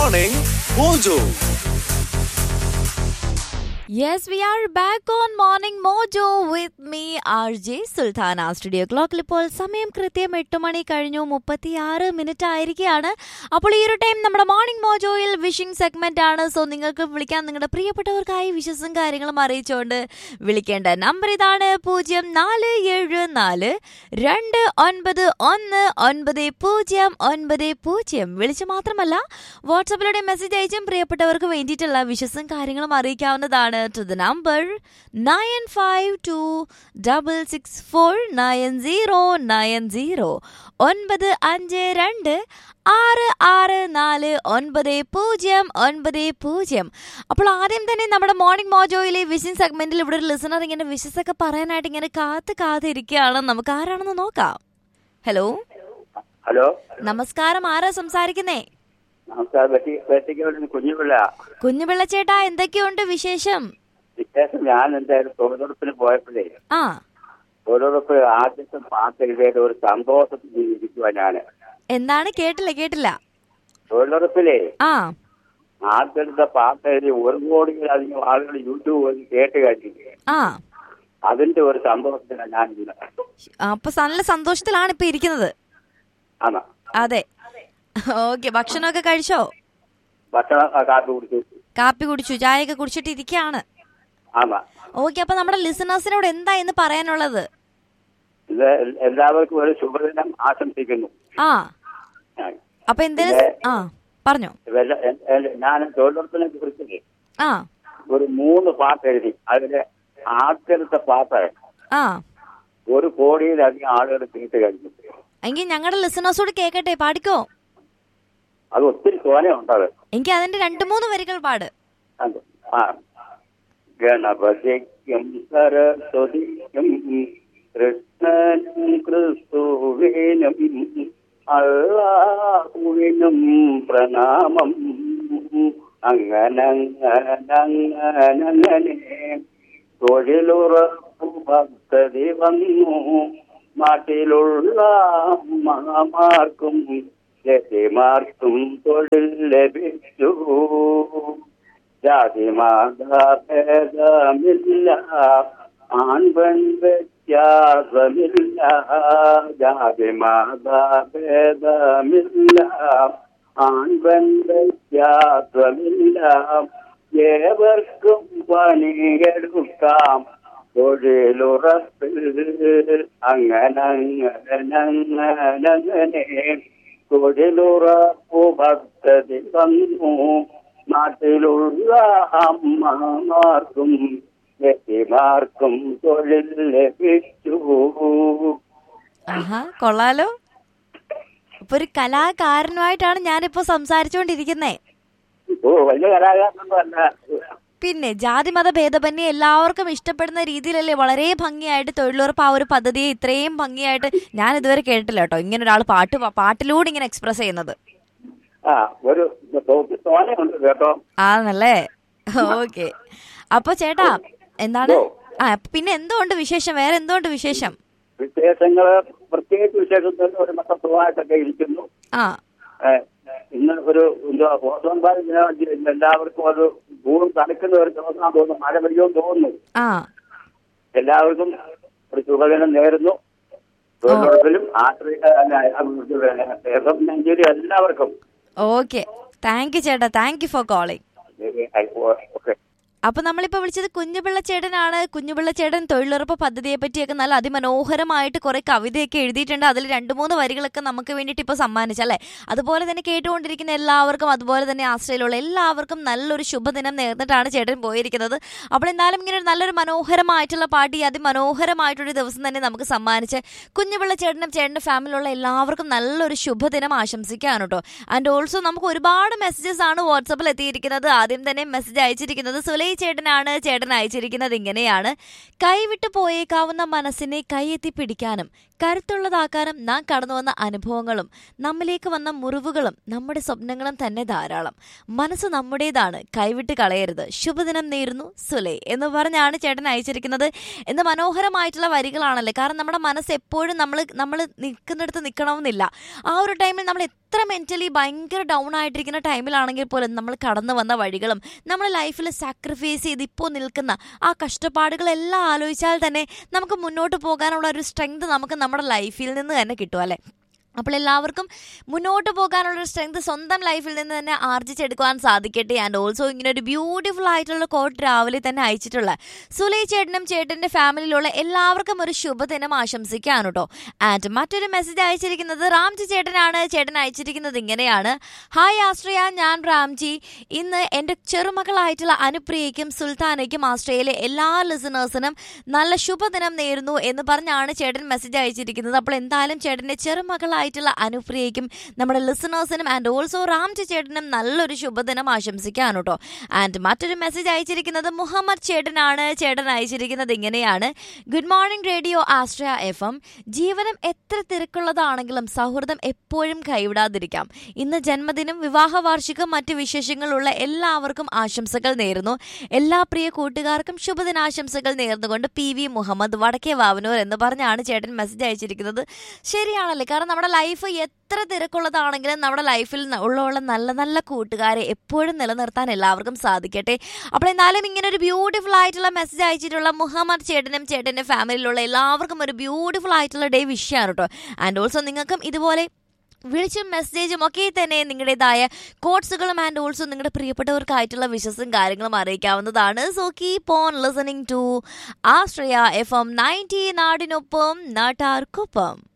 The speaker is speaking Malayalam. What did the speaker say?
Morning Mojo. Yes, we are back on Morning Mojo with me, RJ Sulthana studio ക്ലോക്കിൽ ഇപ്പോൾ സമയം കൃത്യം എട്ട് മണി കഴിഞ്ഞു മുപ്പത്തിയാറ് മിനിറ്റ് ആയിരിക്കുകയാണ് അപ്പോൾ ഈ ഒരു ടൈം നമ്മുടെ മോർണിംഗ് മോജോയിൽ വിഷിംഗ് സെഗ്മെന്റ് ആണ് സോ നിങ്ങൾക്ക് വിളിക്കാൻ നിങ്ങളുടെ പ്രിയപ്പെട്ടവർക്കായി വിഷസും കാര്യങ്ങളും അറിയിച്ചുകൊണ്ട് വിളിക്കേണ്ട നമ്പർ ഇതാണ് പൂജ്യം നാല് ഏഴ് നാല് രണ്ട് ഒൻപത് ഒന്ന് ഒൻപത് പൂജ്യം ഒൻപത് പൂജ്യം വിളിച്ച് മാത്രമല്ല വാട്സപ്പിലൂടെ മെസ്സേജ് അയച്ചും പ്രിയപ്പെട്ടവർക്ക് വേണ്ടിയിട്ടുള്ള വിഷസും കാര്യങ്ങളും അറിയിക്കാവുന്നതാണ് to the number nine five two double six four nine zero nine zero ഒൻപത് അഞ്ച് രണ്ട് ആറ് ആറ് നാല് ഒൻപത് പൂജ്യം ഒൻപത് പൂജ്യം അപ്പോൾ ആദ്യം തന്നെ നമ്മുടെ മോർണിംഗ് മോജോയിലെ വിഷിംഗ് സെഗ്മെന്റിൽ ഇവിടെ ഒരു ലിസണർ ഇങ്ങനെ വിഷസ് ഒക്കെ പറയാനായിട്ട് ഇങ്ങനെ കാത്ത് കാത്തിരിക്കുകയാണ് നമുക്ക് ആരാണെന്ന് നോക്കാം ഹലോ ഹലോ നമസ്കാരം ആരാ സംസാരിക്കുന്നേ നമസ്കാരം വെട്ടി വെട്ടിക്കോട് കുഞ്ഞുപിള്ള കുഞ്ഞുപിള്ള ചേട്ടാ എന്തൊക്കെയുണ്ട് വിശേഷം വിശേഷം ഞാൻ എന്തായാലും തൊഴിലുറപ്പിന് പോയപ്പോഴേ ആ തൊഴിലുറപ്പ് ആദ്യത്തെ പാട്ട് എഴുതിയത് ഒരു സന്തോഷത്തിൽ ഇരിക്കുക ഞാന് എന്താണ് കേട്ടില്ല കേട്ടില്ല തൊഴിലുറപ്പിലെ ആ ആദ്യത്തെ പാട്ട് എഴുതി ഒരു കോടിയിലധികം ആളുകൾ യൂട്യൂബ് വഴി കേട്ട് കഴിഞ്ഞു ആ അതിന്റെ ഒരു സന്തോഷത്തിലാണ് ഞാൻ ഇന്ന് അപ്പൊ നല്ല സന്തോഷത്തിലാണ് ഇപ്പൊ ഇരിക്കുന്നത് ആണോ അതെ ഓക്കെ ഭക്ഷണമൊക്കെ കഴിച്ചോ ഭക്ഷണം ആ, കാപ്പി കുടിച്ചു കാപ്പി കുടിച്ചു ചായയൊക്കെ കുടിച്ചിട്ട് ഇരിക്കുകയാണ് ആമാ ഓക്കെ അപ്പൊ നമ്മുടെ ലിസണേഴ്സിനോട് എന്താ ഇന്ന് പറയാനുള്ളത് ഇത് എല്ലാവർക്കും ഒരു ശുഭദിനം ആശംസിക്കുന്നു ആ ആ. അപ്പൊ എന്തേലും ആ പറഞ്ഞോ ഇവല്ല- എ- എ- ഞാൻ തൊഴിലുറപ്പിനെ കുറിച്ച് ആ ഒരു മൂന്ന് പാട്ട് എഴുതി അതിലെ ആദ്യത്തെ പാട്ട് ആ ഒരു കോടിയിലധികം ആളുകൾ കേട്ട് കഴിഞ്ഞു എങ്കിൽ ഞങ്ങളുടെ ലിസണേഴ്സോട് കേക്കട്ടെ പാടിക്കോ അത് ഒത്തിരി തോനെയുണ്ട് അത് എനിക്ക് അതിന്റെ രണ്ടു മൂന്ന് വരികൾ പാട് അത് ആ ഗണപതിക്കും സരസ്വതിക്കും കൃഷ്ണനും ക്രിസ്തുവിനും അള്ളാഹുവിനും പ്രണാമം അങ്ങനങ്ങനങ്ങനെ തൊഴിലുറപ്പു ഭക്തതി വന്നു നാട്ടിലുള്ള അമ്മമാർക്കും ലതിമാർക്കും തൊഴിൽ ലഭിച്ചു ജാതി ഭേദമില്ല ആൺപെൺ വ്യത്യാസമില്ല ജാതി ഭേദമില്ല ആൺപെൺ വ്യത്യാസമില്ല ഏവർക്കും പണിയെടുക്കാം തൊഴിലുറപ്പിൽ അങ്ങനങ്ങനങ്ങനെ തൊഴിലുറപ്പു ഭക്തതി വന്നു നാട്ടിലുള്ള അമ്മമാർക്കും വ്യക്തിമാർക്കും തൊഴിൽ ലഭിച്ചു ആഹാ കൊള്ളാലോ ഇപ്പൊ ഒരു കലാകാരനുമായിട്ടാണ് ഞാനിപ്പോ സംസാരിച്ചുകൊണ്ടിരിക്കുന്നേ ഓ വലിയ കലാകാരനൊന്നും അല്ല പിന്നെ ജാതി മത ഭേദമന്യേ എല്ലാവർക്കും ഇഷ്ടപ്പെടുന്ന രീതിയിലല്ലേ വളരെ ഭംഗിയായിട്ട് തൊഴിലുറപ്പ് ആ ഒരു പദ്ധതിയെ ഇത്രയും ഭംഗിയായിട്ട് ഞാൻ ഇതുവരെ കേട്ടില്ല കേട്ടോ ഇങ്ങനെ ഒരാൾ പാട്ട് പ- പാട്ടിലൂടെ ഇങ്ങനെ എക്സ്പ്രസ് ചെയ്യുന്നത് ആ ഒരു തോക്ക് തോനെയുണ്ട് കേട്ടോ ആണല്ലേ ഓക്കെ അപ്പൊ ചേട്ടാ എന്താണ് ആ പിന്നെ എന്തുകൊണ്ട് വിശേഷം വേറെ എന്തുകൊണ്ട് വിശേഷം വിശേഷങ്ങള് പ്രത്യേകിച്ച് വിശേഷത്തിൽ ഒരു മതത്വമായിട്ടൊക്കെ ഇരിക്കുന്നു ആ ഏ, ഇന്ന് ഒരു എന്തുവാ ഓസോൺ പായ ദിനം ഇന്ന് എല്ലാവർക്കും ഒരു ഭൂമി തണുക്കുന്ന ഒരു ദിവസം തോന്നുന്നു മഴ പെയ്യുമെന്ന് തോന്നുന്നു ആ എല്ലാവർക്കും ഒരു ശുഭദിനം നേരുന്നു തൊഴിലുറപ്പിലും ആശ്രയ നെഞ്ചേരി എല്ലാവർക്കും ഓക്കെ താങ്ക് യു ചേട്ടാ thank you for calling okay അപ്പൊ നമ്മളിപ്പോ വിളിച്ചത് കുഞ്ഞുപിള്ള ചേട്ടനാണ് കുഞ്ഞുപിള്ള ചേട്ടൻ തൊഴിലുറപ്പ് പദ്ധതിയെ പറ്റിയൊക്കെ നല്ല അതിമനോഹരമായിട്ട് കുറെ കവിതയൊക്കെ എഴുതിയിട്ടുണ്ട് അതിൽ രണ്ട് മൂന്ന് വരികളൊക്കെ നമുക്ക് വേണ്ടിയിട്ട് ഇപ്പൊ സമ്മാനിച്ചല്ലേ അതുപോലെ തന്നെ കേട്ടുകൊണ്ടിരിക്കുന്ന എല്ലാവർക്കും അതുപോലെ തന്നെ ആശ്രയിലുള്ള എല്ലാവർക്കും നല്ലൊരു ശുഭദിനം നേർന്നിട്ടാണ് ചേട്ടൻ പോയിരിക്കുന്നത് അപ്പോൾ എന്തായാലും ഇങ്ങനെ ഒരു നല്ലൊരു മനോഹരമായിട്ടുള്ള പാട്ട് ഈ അതിമനോഹരമായിട്ടൊരു ദിവസം തന്നെ നമുക്ക് സമ്മാനിച്ച് കുഞ്ഞുപിള്ള ചേട്ടനും ചേട്ടൻ്റെ ഫാമിലിയുള്ള എല്ലാവർക്കും നല്ലൊരു ശുഭദിനം ആശംസിക്കുകയാണ് കേട്ടോ ആൻഡ് ഓൾസോ നമുക്ക് ഒരുപാട് മെസ്സേജസ് ആണ് വാട്സപ്പിൽ എത്തിയിരിക്കുന്നത് ആദ്യം തന്നെ മെസ്സേജ് അയച്ചിരിക്കുന്നത് സുലൈ ചേട്ടനാണ് ചേട്ടൻ അയച്ചിരിക്കുന്നത് ഇങ്ങനെയാണ് കൈവിട്ടു പോയേക്കാവുന്ന മനസ്സിനെ കൈയെത്തി പിടിക്കാനും കരുത്തുള്ളതാക്കാനും നാം കടന്നു വന്ന അനുഭവങ്ങളും നമ്മിലേക്ക് വന്ന മുറിവുകളും നമ്മുടെ സ്വപ്നങ്ങളും തന്നെ ധാരാളം മനസ്സ് നമ്മുടേതാണ് കൈവിട്ട് കളയരുത് ശുഭദിനം നേരുന്നു സുലൈ എന്ന് പറഞ്ഞാണ് ചേട്ടൻ അയച്ചിരിക്കുന്നത് എന്ന് മനോഹരമായിട്ടുള്ള വരികളാണല്ലേ കാരണം നമ്മുടെ മനസ്സ് എപ്പോഴും നമ്മൾ നമ്മൾ നിൽക്കുന്നിടത്ത് നിൽക്കണമെന്നില്ല ആ ഒരു ടൈമിൽ നമ്മൾ എത്ര മെന്റലി ഭയങ്കര ഡൗൺ ആയിട്ടിരിക്കുന്ന ടൈമിലാണെങ്കിൽ പോലും നമ്മൾ കടന്നു വന്ന വഴികളും നമ്മൾ ലൈഫിൽ സാക്രിഫൈസ് ചെയ്ത് ഇപ്പോൾ നിൽക്കുന്ന ആ കഷ്ടപ്പാടുകളെല്ലാം ആലോചിച്ചാൽ തന്നെ നമുക്ക് മുന്നോട്ട് പോകാനുള്ള ഒരു സ്ട്രെങ്ത് നമുക്ക് നമ്മുടെ ലൈഫിൽ നിന്ന് തന്നെ കിട്ടും അല്ലേ അപ്പോൾ എല്ലാവർക്കും മുന്നോട്ട് പോകാനുള്ള സ്ട്രെങ്ത് സ്വന്തം ലൈഫിൽ നിന്ന് തന്നെ ആർജിച്ചെടുക്കുവാൻ സാധിക്കട്ടെ ആൻഡ് ഓൾസോ ഇങ്ങനെ ഒരു ബ്യൂട്ടിഫുൾ ആയിട്ടുള്ള കോട്ട് രാവിലെ തന്നെ അയച്ചിട്ടുള്ള സുലൈ ചേട്ടനും ചേട്ടൻ്റെ ഫാമിലിയിലുള്ള എല്ലാവർക്കും ഒരു ശുഭദിനം ആശംസിക്കുകയാണ് കേട്ടോ ആൻഡ് മറ്റൊരു മെസ്സേജ് അയച്ചിരിക്കുന്നത് റാംജി ചേട്ടനാണ് ചേട്ടൻ അയച്ചിരിക്കുന്നത് ഇങ്ങനെയാണ് ഹായ് ആശ്രയ ഞാൻ റാംജി ഇന്ന് എൻ്റെ ചെറുമകളായിട്ടുള്ള അനുപ്രിയയ്ക്കും സുൽത്താനയ്ക്കും ആശ്രയയിലെ എല്ലാ ലിസണേഴ്സിനും നല്ല ശുഭദിനം നേരുന്നു എന്ന് പറഞ്ഞാണ് ചേട്ടൻ മെസ്സേജ് അയച്ചിരിക്കുന്നത് അപ്പോൾ എന്തായാലും ചേട്ടൻ്റെ ചെറുമകളായിട്ടുള്ള അനുപ്രിയയ്ക്കും നമ്മുടെ ലിസണേഴ്സിനും ആൻഡ് ഓൾസോ റാംജി ചേട്ടനും നല്ലൊരു ശുഭദിനം ആശംസിക്കാണ് കേട്ടോ ആൻഡ് മറ്റൊരു മെസ്സേജ് അയച്ചിരിക്കുന്നത് മുഹമ്മദ് ചേട്ടനാണ് ചേട്ടൻ അയച്ചിരിക്കുന്നത് ഇങ്ങനെയാണ് good morning radio Ashraya F M ജീവനം എത്ര തിരക്കുള്ളതാണെങ്കിലും സൗഹൃദം എപ്പോഴും കൈവിടാതിരിക്കാം ഇന്ന് ജന്മദിനം വിവാഹ വാർഷികം മറ്റ് വിശേഷങ്ങളുള്ള എല്ലാവർക്കും ആശംസകൾ നേരുന്നു എല്ലാ പ്രിയ കൂട്ടുകാർക്കും ശുഭദിനാശംസകൾ നേർന്നുകൊണ്ട് പി വി മുഹമ്മദ് വടക്കേ വാവനൂർ എന്ന് പറഞ്ഞാണ് ചേട്ടൻ മെസ്സേജ് അയച്ചിരിക്കുന്നത് ശരിയാണല്ലേ കാരണം നമ്മുടെ ലൈഫ് എത്ര തിരക്കുള്ളതാണെങ്കിലും നമ്മുടെ ലൈഫിൽ ന- ഉള്ള ഉള്ള നല്ല നല്ല കൂട്ടുകാരെ എപ്പോഴും നിലനിർത്താൻ എല്ലാവർക്കും സാധിക്കട്ടെ അപ്പോൾ എന്നാലും ഇങ്ങനെ ഒരു ബ്യൂട്ടിഫുൾ ആയിട്ടുള്ള മെസ്സേജ് അയച്ചിട്ടുള്ള മുഹമ്മദ് ചേട്ടനും ചേട്ടൻ്റെ ഫാമിലിയിലുള്ള എല്ലാവർക്കും ഒരു ബ്യൂട്ടിഫുൾ ആയിട്ടുള്ള ഡേ വിഷയമാണ് കേട്ടോ ആൻഡ് ഓൾസോ നിങ്ങൾക്കും ഇതുപോലെ വിളിച്ചും മെസ്സേജും ഒക്കെ തന്നെ നിങ്ങളുടേതായ കോട്സുകളും ആൻഡ് ഓൾസോ നിങ്ങളുടെ പ്രിയപ്പെട്ടവർക്കായിട്ടുള്ള വിശ്വസും കാര്യങ്ങളും അറിയിക്കാവുന്നതാണ് so keep on listening to Ashraya F M ninety നാടിനൊപ്പം നാട്ടാർക്കൊപ്പം